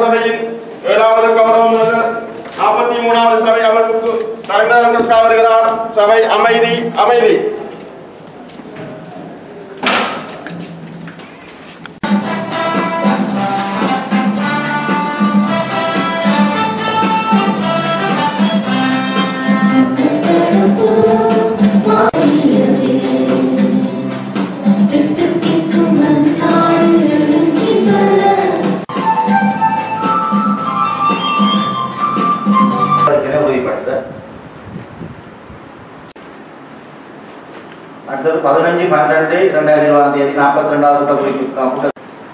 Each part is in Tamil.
சபையின் ஏழாவது கௌரவ முதல்வர் நாற்பத்தி மூணாவது சபை அமர்வுக்கு தலைமை வருகிறார் சபை அமைதி அமைதி ஏற்கனவே உறுதிப்படுத்த அடுத்தது பதினஞ்சு பன்னெண்டு இரண்டாயிரத்தி இருபதாம் தேதி நாற்பத்தி ரெண்டாவது கூட்ட குறிப்பு கூட்ட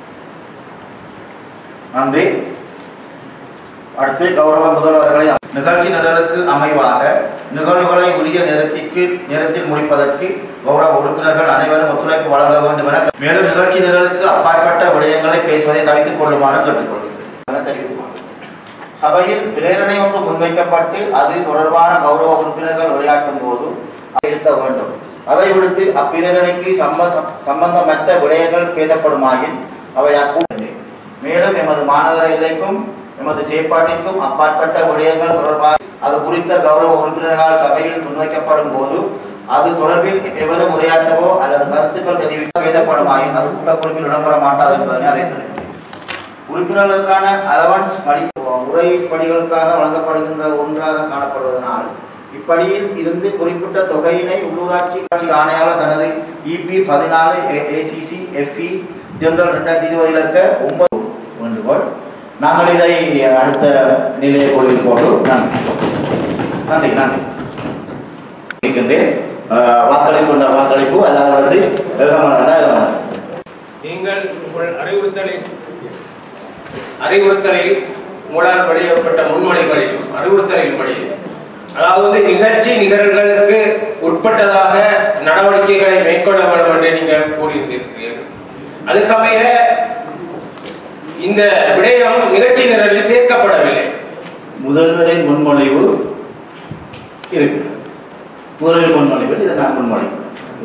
நன்றி அடுத்து கௌரவ முதல்வர்களை நிகழ்ச்சி நிரலுக்கு அமைவாக நிகழ்வுகளை உரிய நேரத்திற்கு நேரத்தில் முடிப்பதற்கு கௌரவ உறுப்பினர்கள் அனைவரும் ஒத்துழைப்பு வழங்க வேண்டும் என மேலும் நிகழ்ச்சி நிரலுக்கு அப்பாற்பட்ட விடயங்களை பேசுவதை தவித்துக் கொள்ளுமாறு கேட்டுக்கொள்கிறேன் தெரிவித்துக் கொள்கிறேன். சபையில் பிரேரணை ஒன்று முன்வைக்கப்பட்டு அது தொடர்பான கௌரவ உறுப்பினர்கள் உரையாற்றும் போது அது இருக்க வேண்டும் அதை விடுத்து அப்பிரேரணைக்கு சம்பந்தம் சம்பந்தமற்ற விடயங்கள் பேசப்படுமாயின் அவை அக்கூட்டமே மேலும் எமது மாநகர எல்லைக்கும் எமது செயற்பாட்டிற்கும் அப்பாற்பட்ட விடயங்கள் தொடர்பாக அது குறித்த கௌரவ உறுப்பினர்களால் சபையில் முன்வைக்கப்படும் போது அது தொடர்பில் எவரும் உரையாற்றவோ அல்லது கருத்துக்கள் தெரிவிக்க பேசப்படுமாயின் அது கூட்டக்குறிப்பில் இடம்பெற மாட்டாது என்பதனை அறிந்திருக்கிறேன் உறுப்பினர்களுக்கான அலவன்ஸ் படி உரைப்படிகளுக்காக வழங்கப்படுகின்ற ஒன்றாக காணப்படுவதனால் இப்படியில் இருந்து குறிப்பிட்ட தொகையினை உள்ளூராட்சி கட்சி ஆணையாளர் தனது இபி பதினாலு ஏசிசி எஃப்இ ஜெனரல் ரெண்டாயிரத்தி இருபதில் இருக்க ஒன்பது வேண்டுகோள் நாங்கள் இதை அடுத்த நிலையை கொள்ளில் போட்டு நன்றி நன்றி நன்றி இருக்கின்றேன் அஹ், வாக்களிப்பு உள்ள வாக்களிப்பு அல்லாதவரது ஏகமனதாக நீங்கள் உங்கள் அறிவுறுத்தலில் அறிவுறுத்தலில் உங்களால் வெளியிடப்பட்ட முன்மொழிகளில் அறிவுறுத்தலின்படி அதாவது நிகழ்ச்சி நிகழ்வுகளுக்கு உட்பட்டதாக நடவடிக்கைகளை மேற்கொள்ள வேண்டும் என்று நீங்கள் கூறியிருக்கிறீர்கள் அதுக்கமைய இந்த விடயம் நிகழ்ச்சி நிரலில் சேர்க்கப்படவில்லை முதல்வரின் முன்மொழிவு இருக்கு முதல்வரின் முன்மொழிவு இதை நான் முன்மொழிவு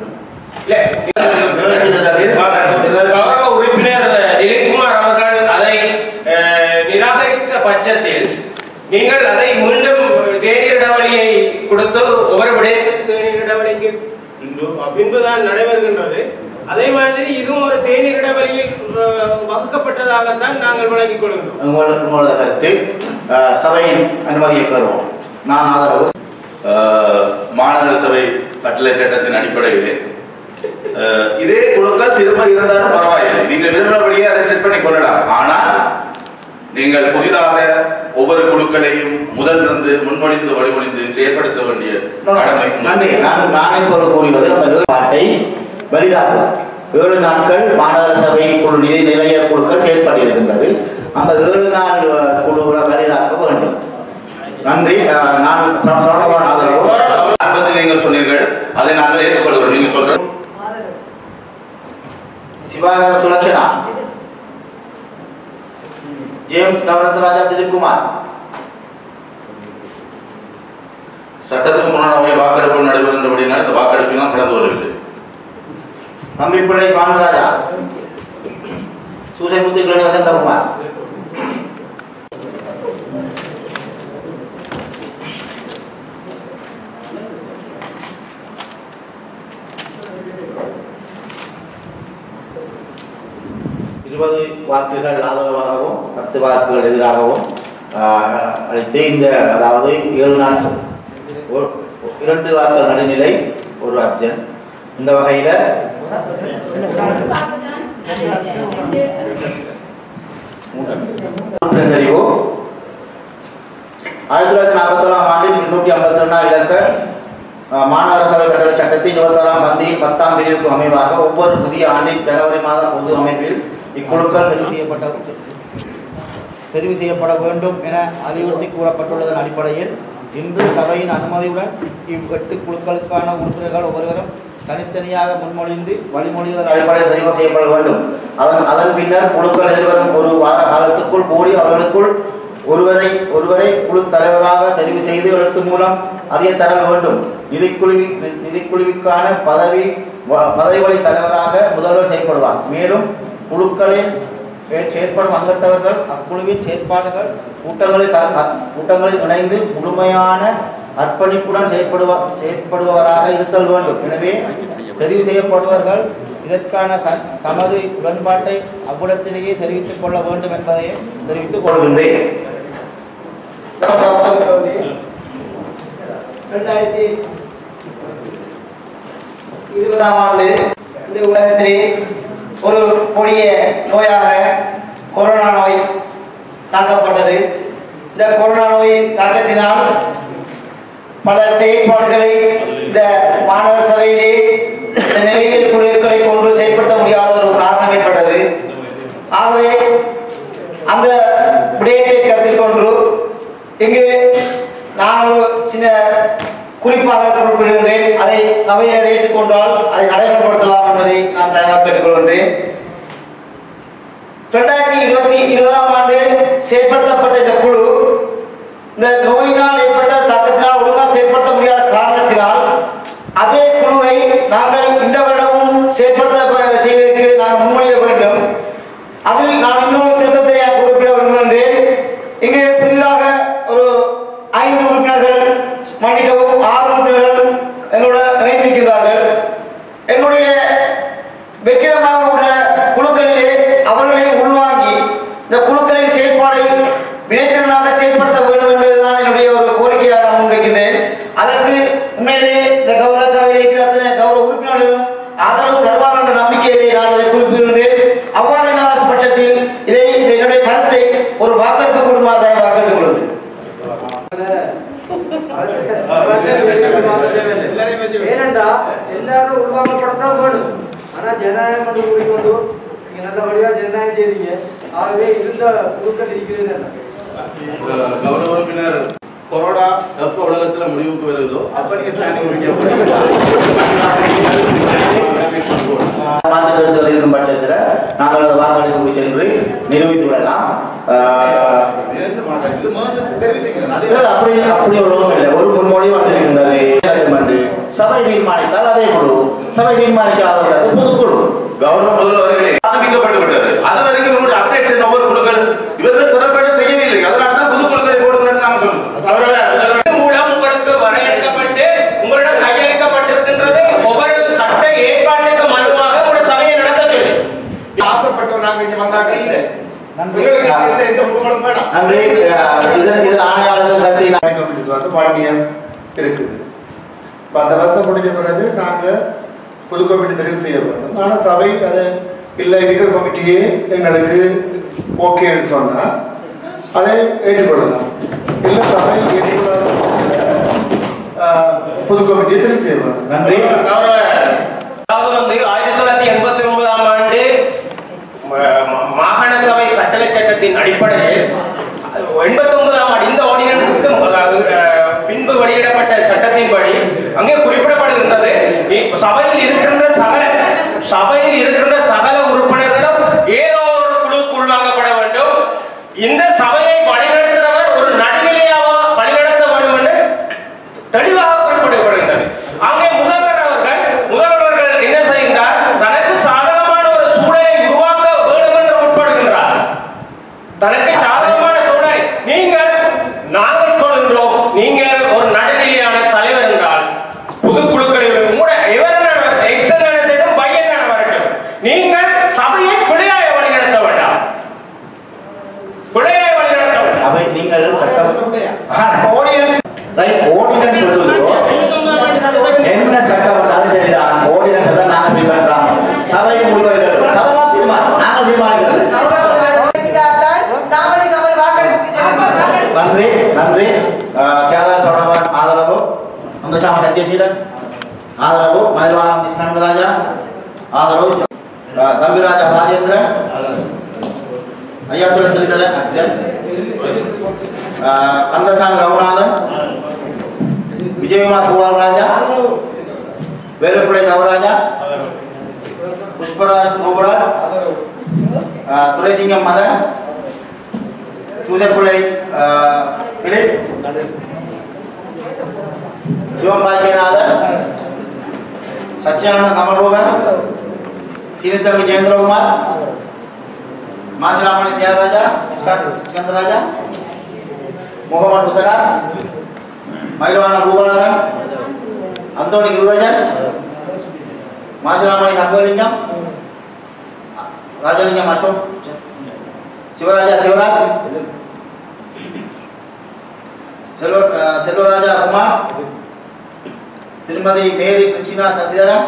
கௌரவ உறுப்பினர் திலீப்குமார் அவர்கள் அதை அஹ், நிராகரித்த பட்சத்தில் நீங்கள் அதை மீண்டும் தேநீர் இடைவெளியை கொடுத்து ஒவ்வொரு விடயத்துக்கு தேநீர் இடைவெளிக்கு பின்பு பின்புதான் நடைபெறுகின்றது அதே மாதிரி இதுவும் ஒரு தேநீர் இடைவெளியில் அஹ், வகுக்கப்பட்டதாகத்தான் நாங்கள் வழங்கிக் கொள்கின்றோம் உங்களோட உங்களோட கருத்து அஹ், சபையின் அனுமதியை பெறுவோம் நான் ஆதரவு ஆஹ் மாநகர சபை கட்டளை சட்டத்தின் அடிப்படையிலே ஆஹ் இதே குழுக்கள் திரும்ப இருந்தாலும் பரவாயில்லை நீங்கள் விரும்பினபடியே அதை செட் பண்ணி கொள்ளலாம் ஆனால் நீங்கள் புதிதாக ஒவ்வொரு குழுக்களையும் முதலிருந்து முன்மொழிந்து வழிமொழிந்து செயல்படுத்த வேண்டிய கடமை நன்றி நான் நான் இப்போது கூறுவது அந்த ஏழு பாட்டை வலிதாக்குவார் ஏழு நாட்கள் மாநகர சபை குழு நிதி நிலைய குழுக்கள் செயல்பட்டிருக்கின்றது அந்த ஏழு நாள் அஹ், குழுவை வலிதாக்க வேண்டும் நன்றி அஹ், நான் சொ- சொன்னவன் ஆதரவு அப்போது நீங்கள் சொன்னீர்கள் அதை நாங்கள் ஏற்றுக்கொள்கிறோம் நீங்க சொல்ற சிவாகர சுலட்சணா ஜேம்ஸ் நவரத்னராஜா திலீப்குமார் சட்டத்துக்கு முன்னாடி வாக்கெடுப்பு நடைபெறுகின்றபடினால் இந்த வாக்கெடுப்பெல்லாம் கடந்து வரவில்லை தம்பிப்பிள்ளை சுவாமிராஜா சூசைமுத்து கிளை வசந்தகுமார் இருபது வாக்குகள் ஆதரவாகவும் பத்து வாக்குகள் எதிராகவும் ஆஹ், அளித்து இந்த அதாவது ஏழு நாட்கள் ஒரு- இரண்டு வாக்குகள் நடுநிலை ஒரு அப்ஜன் இந்த வகையில தெரிவு ஆயிரத்தி தொள்ளாயிரத்தி நாற்பத்தி ஏழாம் ஆண்டில் இருநூற்றி ஐம்பத்தி ரெண்டாம் இலக்க அஹ், மாநகர சபை கட்டளை சட்டத்தின் இருபத்தாறாம் பந்தியின் பத்தாம் பிரிவுக்கு அமைவாக ஒவ்வொரு புதிய ஆண்டின் ஜனவரி மாத பொது அமைப்பில் இக்குழுக்கள் தெரிவு செய்யப்பட்ட தெரிவு செய்யப்பட வேண்டும் என அறிவுறுத்தி கூறப்பட்டுள்ளதன் அடிப்படையில் இன்று சபையின் அனுமதியுடன் இவ் எட்டு குழுக்களுக்கான உறுப்பினர்கள் ஒவ்வொருவரும் தனித்தனியாக முன்மொழிந்து வழிமொழிவதன் அடிப்படையில் தெரிவு செய்யப்பட வேண்டும் அதன் அதன் பின்னர் குழுக்கள் எதிர்வரும் ஒரு வார காலத்துக்குள் கூடி அவர்களுக்குள் ஒருவரை ஒருவரை குழு தலைவராக தெரிவு செய்து எழுத்து மூலம் அறிய தர வேண்டும் நிதிக்குழு நிதிக்குழுவிற்கான பதவி வ- பதவி வழி தலைவராக முதல்வர் செயல்படுவார் மேலும் குழுக்களின் வே- செயற்படும் அங்கத்தவர்கள் அக்குழுவின் செயற்பாடுகள் கூட்டங்களில் க- க- கூட்டங்களில் இணைந்து முழுமையான அர்ப்பணிப்புடன் செயற்படுவ செயற்படுபவராக இருத்தல் வேண்டும் எனவே தெரிவு செய்யப்படுவர்கள் இதற்கான த- தமது உடன்பாட்டை அவ்விடத்திலேயே தெரிவித்துக் கொள்ள வேண்டும் என்பதை தெரிவித்துக் கொள்கின்றேன் ரெண்டாயிரத்தி இருபதாம் ஆண்டு இந்த உலகத்திலே ஒரு கொடிய நோயாக கொரோனா நோய் தாக்கப்பட்டது இந்த கொரோனா நோய் தாக்கத்தினால் பல செயற்பாடுகளை இந்த மாநகர சபையிலே இந்த நிலையில் குழுக்களை கொண்டு செயல்படுத்த முடியாத ஒரு காரணம் ஏற்பட்டது ஆகவே அந்த விடயத்தை கருத்தில் கொண்டு இங்கு நான் ஒரு சின்ன குறிப்பாக குறிப்பிடுகின்றேன் அதை சபையில் அதை ஏற்றுக்கொண்டால் அதை நடைமுறைப்படுத்தலாம் என்பதை நான் தயவாக கேட்டுக்கொள்கின்றேன் இரண்டாயிரத்தி இருபத்தி இருபதாம் ஆண்டு செயல்படுத்தப்பட்ட இந்த குழு இந்த நோயினால் ஏற்பட்ட தாக்கத்தினால் ஒழுங்காக செயல்படுத்த முடியாத காரணத்தினால் அதே குழுவை நாங்கள் இந்த வருடமும் செயல்படுத்த செய்வதற்கு நாங்கள் முன்மொழிய வேண்டும் அதில் நான் இன்னொரு திருத்தத்தை குறிப்பிட விரும்புகின்றேன் இங்கு புதிதாக ஒரு ஐந்து உறுப்பினர்கள் மன்னிக்கவும் ஆறு உறுப்பினர்கள் எங்களுடன் இணைந்திருக்கிறார்கள் எங்களுடைய வெற்றிடமாக உள்ள குழுக்களிலே அவர்களை உள்வாங்கி இந்த குழுக்களின் செயல்பாடை வினைத்திறனாக செயல்படுத்த வேண்டும் என்பதுதான் என்னுடைய ஒரு கோரிக்கையாக நான் முன்வைக்கின்றேன் அதற்கு உண்மையிலே இந்த கௌரவ சபையில் இருக்கிற அத்தனை கௌரவ உறுப்பினர்களும் ஆதரவு தருவார் என்ற நம்பிக்கையை நான் இதை குறிப்பிடுகின்றேன் அவ்வாறு இல்லாத பட்சத்தில் இதை இந்த என்னுடைய கருத்தை ஒரு வாக்கெடுப்பு குடும்பமாக வாக்கெடுத்துக் கொள்ளுங்கள் ஏனென்றா எல்லாரும் உருவாக்கப்படத்தான் வேணும் ஆனா ஜனநாயகம் கொண்டு கூடிக்கொண்டு நீங்க நல்ல வழியா ஜனநாயகம் செய்றீங்க ஆகவே இருந்த குழுக்கள் இருக்கிறது கௌரவ உறுப்பினர் கொரோனா எப்ப உலகத்துல முடிவுக்கு வருதோ அப்ப நீங்க ஸ்டாண்டிங் மாற்று கருத்துகள் இருக்கும் பட்சத்தில் நாங்கள் அது வாக்களிப்புக்கு சென்று நிரூபித்து விடலாம் ஆஹ், இல்லை, அப்படி அப்படி ஒரு ஒன்றும் இல்லை ஒரு முன்மொழி வந்திருக்கின்றது என்று சபை தீர்மானித்தால் அதே குழு சபை தீர்மானிக்காதவர்கள் பொதுக்குழு கௌரவ முதல்வர்களே ஆரம்பிக்கப்பட்டு விட்டது அது வரைக்கும் உங்களுடைய அப்டேட்ஸ் ஒவ்வொரு குழுக்கள் இவர்கள் திறப்பட செய்யவில்லை அதனால தான் புது குழுக்களை போடுங்கன்னு நாங்க சொல்றோம் இதன் மூலம் உங்களுக்கு வரையறுக்கப்பட்டு உங்களிடம் கையளிக்கப்பட்டிருக்கின்றது ஒவ்வொரு சட்ட ஏற்பாட்டுக்கு மனுவாக ஒரு சபையை நடத்த வேண்டும் ஆசைப்பட்டவர் நாங்க இங்க வந்தாங்க இல்ல நன்றி. உங்களுக்கு எந்த எந்த புகழும் வேணாம் நன்றி ஆஹ், இதில் இதில் ஆணையாளர்கள் கருத்தை நான் கமிட்டிஸ் வந்து பாண்டியம் இருக்குது இப்ப அந்த வருஷம் முடிஞ்ச பிறகு நாங்க புது கமிட்டி தெரிவு செய்ய வேண்டும் ஆனா சபை அது இல்லை இருக்கிற கமிட்டியே எங்களுக்கு ஓகேன்னு சொன்னா அதை ஏற்றுக்கொள்ளலாம் இல்ல சபை ஏற்றுக்கொள்ளாத ஆஹ், புது கமிட்டியை தெரிவு செய்ய வேண்டும் நன்றி அதாவது வந்து ஆயிரத்தி தொள்ளாயிரத்தி எண்பத்தி ஒன்பதாம் ஆண்டு ம- ம- மாகாண சபை கட்டளை சட்டத்தின் அடிப்படையில் எண்பத்தி ஒன்பதாம் ஆண்டு இந்த ஆர்டினன்ஸுக்கு பின்பு வெளியிடப்பட்ட சட்டத்தின்படி அங்கே குறிப்பிடப்படுகின்றது இ- சபையில் இருக்கின்ற சகல சபையில் இருக்கின்ற சகல உறுப்பினர்களும் ஏதோ ஒரு குழுக்கு உள்வாங்கப்பட வேண்டும் இந்த சபையை வழிநடத்துகிறவர் ஒரு நடுநிலையாக வழிநடத்த வேண்டும் என்று தெளிவாக குறிப்பிடப்படுகின்றது அங்கே முதல்வர் அவர்கள் முதல்வர்கள் என்ன செய்கின்றார் தனக்கு சாதகமான ஒரு சூழலை உருவாக்க வேண்டும் என்று முற்படுகின்றார் தனக்கு சாதகமான சூழலை நீங்கள் நாங்கள் சொல்கின்றோம் நீங்கள் ஒரு நடுநிலையான தலைவர் என்றால் புது குழுக்களில் கூட எவர் எக்ஸல் நடத்தட்டும் பையன் வரட்டும் நீங்கள் சபையை பிழையாய வழிநடத்த வேண்டாம் பிழையாய வழிநடத்த வேண்டாம் அவை நீங்கள் சட்டம் ஆடியன்ஸ் ரைட் ஓர்டினன்ஸ் சொல்லுவோ என்ன சட்டம் வந்தாலும் சரிதான் ஓர்டினன்ஸ் தான் நாங்கள் பின்பற்றலாம் சபை முடிவெடுக்கட்டும் சபை தான் தீர்மானம் நாங்கள் தீர்மானிக்கிறது நன்றி நன்றி அஹ், கேரளா சோழவன் ஆதரவு அந்தசாம சத்யசீலன் ஆதரவு மயில்வானம் கிருஷ்ணராஜா ஆதரவு அஹ், தம்பிராஜா ராஜேந்திரன் ஐயாத்துறை சிறிதரன் அச்சன் அஹ், கந்தசாமி ரகுநாதன் விஜயகுமார் பூவாராஜா வேலுப்பிள்ளை தவராஜா புஷ்பராஜ் கோபராஜ் அஹ், Duraisingam Madan Thoothapillai Philip Sivam Bakkiyanathan Sathyananda Kamalroopan Seenithamby Jeyanthirakumar Maslamani Tyagaraja, Skandaraja, Muhammad Hussain, Mailwana Bhuvanaran, Anthony Gurujan, Maslamani Nagolingam, Rajalingam Ashok, Sivaraja Sivarat, Selva uh, Selvaraja Kumar, திருமதி மேரி கிறிஸ்டினா சசிதரன்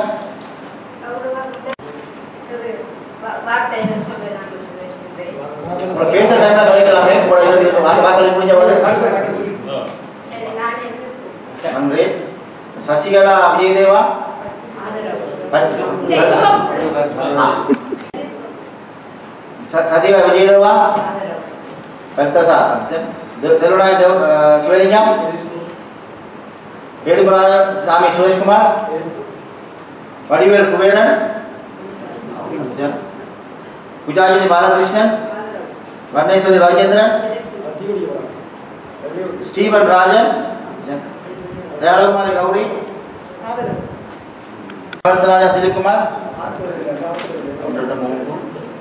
உங்களை பேச டைம்ல கலைக்கலாமே உங்களை எதிர்த்து வாய் வாக்களி முடிஞ்சவர்கள் நன்றி சசிகலா விஜயதேவா ச- சசிகலா விஜயதேவா பெத்தசா செல்வராய தேவ அஹ், சிவலிங்கம் ஏழுமராஜ சாமி சுரேஷ்குமார் வடிவேல் குபேரன் புஜாஜி பாலகிருஷ்ணன் வர்ணேஸ்வரி ராஜேந்திரன் ஸ்டீவன் ராஜன் தயாளகுமாரி கௌரி பரதராஜா திலீப்குமார் ஒன்று, ரெண்டு, மூன்று.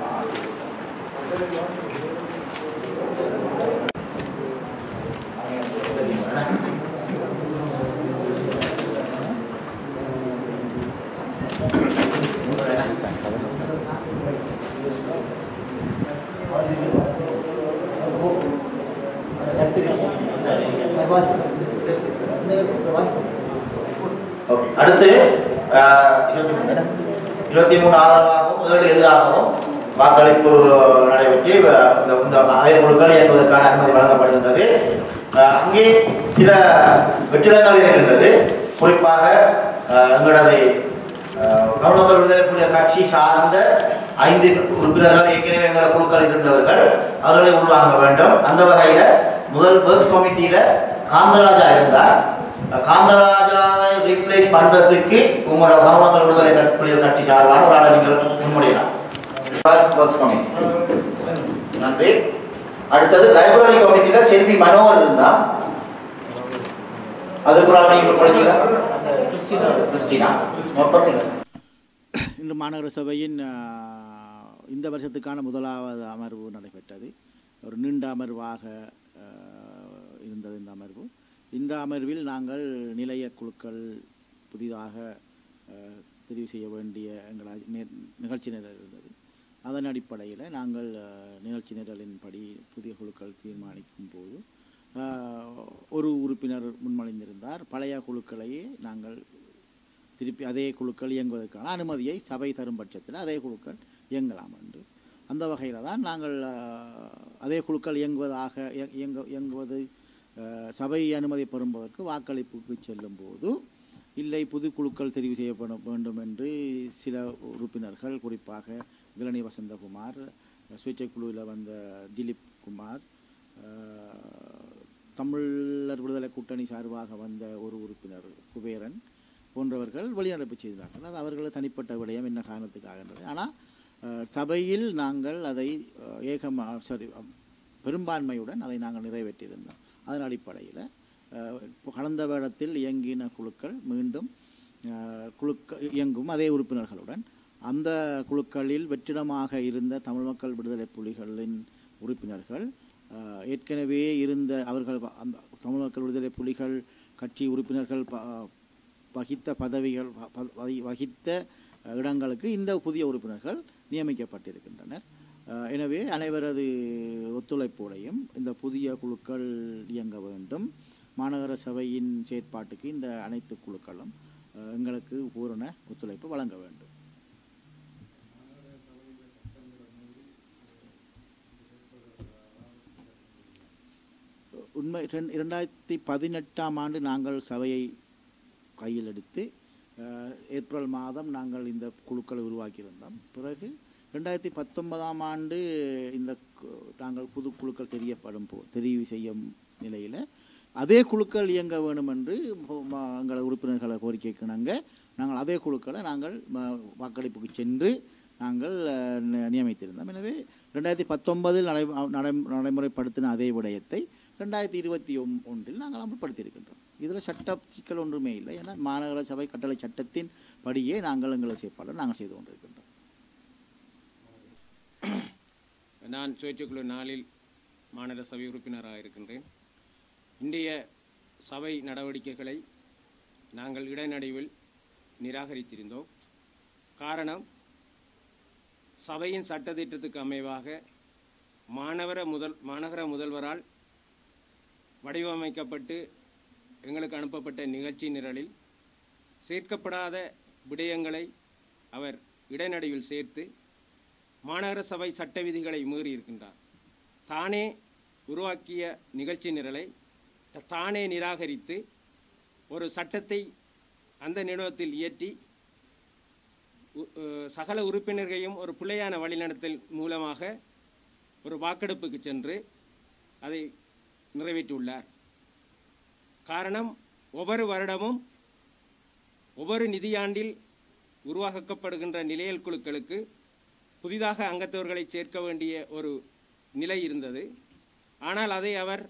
ஓகே. அடுத்து ஆஹ், இருபத்தி மூணு என்ன? இருபத்தி மூணு ஆதரவாகவும் ஏழு எதிராகவும் வாக்களிப்பு நடைபெற்று அஹ், இந்த இந்த அதே குழுக்கள் இயங்குவதற்கான அனுமதி வழங்கப்படுகின்றது ஆஹ், அங்கே சில வெற்றிடங்கள் இருக்கின்றது குறிப்பாக ஆஹ், எங்களது ஆஹ், தமிழக விடுதலை புலிகள் கட்சி சார்ந்த ஐந்து உறுப்பினர்கள் ஏற்கனவே எங்களோட குழுக்கள் இருந்தவர்கள் அவர்களை உள்வாங்க வேண்டும் அந்த வகையில முதல் ஒர்க்ஸ் கமிட்டியில காந்தராஜா இருந்தார் காந்தராஜாவை ரீப்ளேஸ் பண்றதுக்கு உங்களோட தமிழக விடுதலை கட்சி- புலிகள் கட்சி சார்பான ஒரு ஆளை நீங்கள் முன்மொழியலாம் ஒர்க்ஸ் கமிட்டி நன்றி அடுத்தது லைப்ரரி கமிட்டியில செல்வி மனோகர் இருந்தா அதுக்கு ஒரு ஆளை நீங்கள் முன்மொழிஞ்சீங்களா கிறிஸ்டினா நோட் பண்ணீங்க இன்று மாநகர சபையின் ஆ, இந்த வருஷத்துக்கான முதலாவது அமர்வு நடைபெற்றது ஒரு நீண்ட அமர்வாக ஆ, இருந்தது இந்த அமர்வு இந்த அமர்வில் நாங்கள் நிலைய குழுக்கள் புதிதாக ஆ, தெரிவு செய்ய வேண்டிய எங்கள் அதி- நி- நிகழ்ச்சி நிரல் இருந்தது அதன் அடிப்படையில் நாங்கள் ஆ, நிகழ்ச்சி நிரலின்படி புதிய குழுக்கள் தீர்மானிக்கும் போது ஆ, ஒரு உறுப்பினர் முன்மொழிந்திருந்தார் பழைய குழுக்களையே நாங்கள் திருப்பி அதே குழுக்கள் இயங்குவதற்கான அனுமதியை சபை தரும் பட்சத்தில் அதே குழுக்கள் இயங்கலாம் என்று அந்த வகையில் தான் நாங்கள் ஆஹ், அதே குழுக்கள் இயங்குவதாக இய- இயங்க இயங்குவது ஆஹ், சபை அனுமதி பெறுவதற்கு வாக்களிப்புக்கு செல்லும் போது இல்லை புது குழுக்கள் தெரிவு செய்யப்பட வேண்டும் என்று சில உறுப்பினர்கள் குறிப்பாக இளநீ வசந்தகுமார் சுயேட்சை குழுவில் வந்த திலீப் குமார் ஆஹ், தமிழர் விடுதலை கூட்டணி சார்பாக வந்த ஒரு உறுப்பினர் குபேரன் போன்றவர்கள் வெளிநடப்பு செய்தார்கள் அது அவர்கள் தனிப்பட்ட விடயம் என்ன காரணத்துக்காகன்றது ஆனால் அஹ், சபையில் நாங்கள் அதை அஹ், ஏகமா சாரி அம், பெரும்பான்மையுடன் அதை நாங்கள் நிறைவேற்றியிருந்தோம் அதன் அடிப்படையில் அஹ், இப்போ கடந்த வேடத்தில் இயங்கின குழுக்கள் மீண்டும் அஹ், குழுக்க இயங்கும் அதே உறுப்பினர்களுடன் அந்த குழுக்களில் வெற்றிடமாக இருந்த தமிழ் மக்கள் விடுதலை புலிகளின் உறுப்பினர்கள் அஹ், ஏற்கனவே இருந்த அவர்கள் வ- அந்த தமிழ் மக்கள் விடுதலை புலிகள் கட்சி உறுப்பினர்கள் ப- வகித்த பதவிகள் வ- ப- வகி- வகித்த அஹ், இடங்களுக்கு இந்த புதிய உறுப்பினர்கள் நியமிக்கப்பட்டிருக்கின்றனர் அஹ், எனவே அனைவரது ஒத்துழைப்போடையும் இந்த புதிய குழுக்கள் இயங்க வேண்டும் மாநகர சபையின் செயற்பாட்டுக்கு இந்த அனைத்து குழுக்களும் அஹ், எங்களுக்கு பூரண ஒத்துழைப்பு வழங்க வேண்டும் உண்மை ரெண்- இரண்டாயிரத்தி பதினெட்டாம் ஆண்டு நாங்கள் சபையை கையில் எடுத்து அஹ், ஏப்ரல் மாதம் நாங்கள் இந்த குழுக்களை உருவாக்கியிருந்தோம் பிறகு ரெண்டாயிரத்தி பத்தொன்பதாம் ஆண்டு இந்த கு- நாங்கள் புது குழுக்கள் தெரியப்படும் போ தெரிவு செய்யும் நிலையில் அதே குழுக்கள் இயங்க வேணும் என்று ம- ம- எங்கள் உறுப்பினர்களை கோரிக்கைக்கு இணங்க நாங்கள் அதே குழுக்களை நாங்கள் ம- வாக்களிப்புக்கு சென்று நாங்கள் அஹ், நி- நியமித்திருந்தோம் எனவே ரெண்டாயிரத்தி பத்தொன்பதில் நடை நடை நடைமுறைப்படுத்தின அதே விடயத்தை ரெண்டாயிரத்தி இருபத்தி ஒன் ஒன்றில் நாங்கள் அமல்படுத்தியிருக்கின்றோம் இதில் சட்ட சிக்கல் ஒன்றுமே இல்லை ஏன்னா மாநகர சபை கட்டளை சட்டத்தின் படியே நாங்கள் எங்களை செயற்பாடு நாங்கள் செய்து கொண்டிருக்கின்றோம் நான் சுயேட்சைக்குழு நாளில் மாநில சபை உறுப்பினராக இருக்கின்றேன் இன்றைய சபை நடவடிக்கைகளை நாங்கள் இடைநடுவில் நிராகரித்திருந்தோம் காரணம் சபையின் சட்டத்திட்டத்துக்கு அமைவாக மாணவர முதல் மாநகர முதல்வரால் வடிவமைக்கப்பட்டு எங்களுக்கு அனுப்பப்பட்ட நிகழ்ச்சி நிரலில் சேர்க்கப்படாத விடயங்களை அவர் இடைநடுவில் சேர்த்து மாநகர சபை சட்ட விதிகளை மீறி இருக்கின்றார் தானே உருவாக்கிய நிகழ்ச்சி நிரலை தானே நிராகரித்து ஒரு சட்டத்தை அந்த நிறுவனத்தில் இயற்றி உ- அஹ் சகல உறுப்பினர்களையும் ஒரு பிள்ளையான வழிநடத்தல் மூலமாக ஒரு வாக்கெடுப்புக்கு சென்று அதை நிறைவேற்றியுள்ளார் காரணம் ஒவ்வொரு வருடமும் ஒவ்வொரு நிதியாண்டில் உருவாக்கப்படுகின்ற நிலையல் குழுக்களுக்கு புதிதாக அங்கத்தவர்களை சேர்க்க வேண்டிய ஒரு நிலை இருந்தது ஆனால் அதை அவர்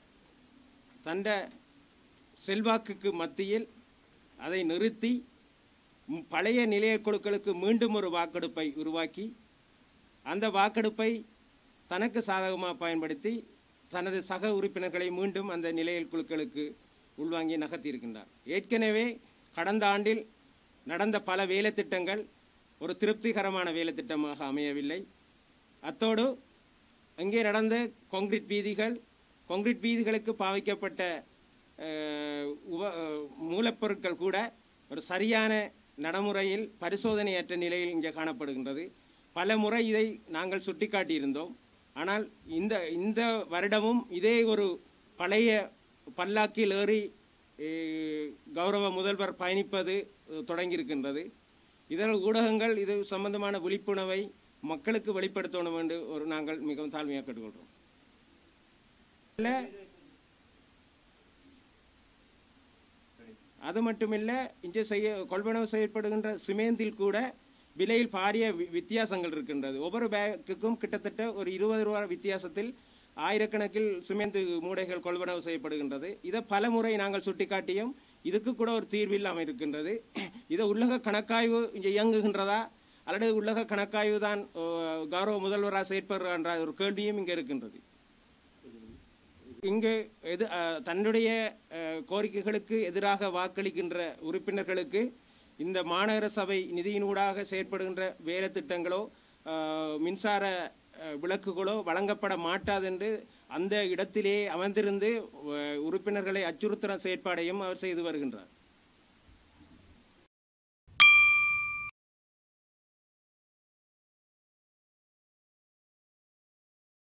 தந்த செல்வாக்குக்கு மத்தியில் அதை நிறுத்தி ம், பழைய நிலையக் குழுக்களுக்கு மீண்டும் ஒரு வாக்கெடுப்பை உருவாக்கி அந்த வாக்கெடுப்பை தனக்கு சாதகமாக பயன்படுத்தி தனது சக உறுப்பினர்களை மீண்டும் அந்த நிலையல் குழுக்களுக்கு உள்வாங்கி நகர்த்தியிருக்கின்றார் ஏற்கனவே கடந்த ஆண்டில் நடந்த பல வேலை திட்டங்கள் ஒரு திருப்திகரமான வேலை திட்டமாக அமையவில்லை அத்தோடு அங்கே நடந்த கான்கிரீட் வீதிகள் கான்கிரீட் வீதிகளுக்கு பாவிக்கப்பட்ட அஹ், உப அஹ், மூலப்பொருட்கள் கூட ஒரு சரியான நடைமுறையில் பரிசோதனையற்ற நிலையில் இங்கே காணப்படுகின்றது பல முறை இதை நாங்கள் சுட்டிக்காட்டியிருந்தோம் ஆனால் இந்த இந்த வருடமும் இதே ஒரு பழைய பல்லாக்கில் ஏறி அஹ், கௌரவ முதல்வர் பயணிப்பது அஹ், தொடங்கியிருக்கின்றது இதர ஊடகங்கள் இது சம்பந்தமான விழிப்புணர்வை மக்களுக்கு வெளிப்படுத்தணும் என்று ஒரு நாங்கள் மிகவும் தாழ்மையாக கேட்டுக்கொள்கிறோம் இல்ல, அது மட்டுமில்ல இங்கே செய்ய கொள்வனவு செய்யப்படுகின்ற சிமேந்தில் கூட விலையில் பாரிய வி- வித்தியாசங்கள் இருக்கின்றது ஒவ்வொரு பேக்குக்கும் கிட்டத்தட்ட ஒரு இருபது ரூபா வித்தியாசத்தில் ஆயிரக்கணக்கில் சிமெண்ட் மூடைகள் கொள்வனவு செய்யப்படுகின்றது இதை பல முறை நாங்கள் சுட்டிக்காட்டியும் இதுக்கு கூட ஒரு தீர்வில்லாமல் இருக்கின்றது இதை உலக கணக்காய்வு இங்கே இயங்குகின்றதா அல்லது உலக கணக்காய்வு தான் ஓ, கௌரவ முதல்வராக செயற்படுகின்ற ஒரு கேள்வியும் இங்கே இருக்கின்றது இங்கு எது அஹ், தன்னுடைய அஹ், கோரிக்கைகளுக்கு எதிராக வாக்களிக்கின்ற உறுப்பினர்களுக்கு இந்த மாநகர சபை நிதியினூடாக செயற்படுகின்ற வேலை திட்டங்களோ அஹ், மின்சார அஹ், விளக்குகளோ வழங்கப்பட மாட்டாதென்று அந்த இடத்திலே அமர்ந்திருந்து அஹ், உறுப்பினர்களை அச்சுறுத்துகிற செயற்பாடையும் அவர் செய்து வருகின்றார்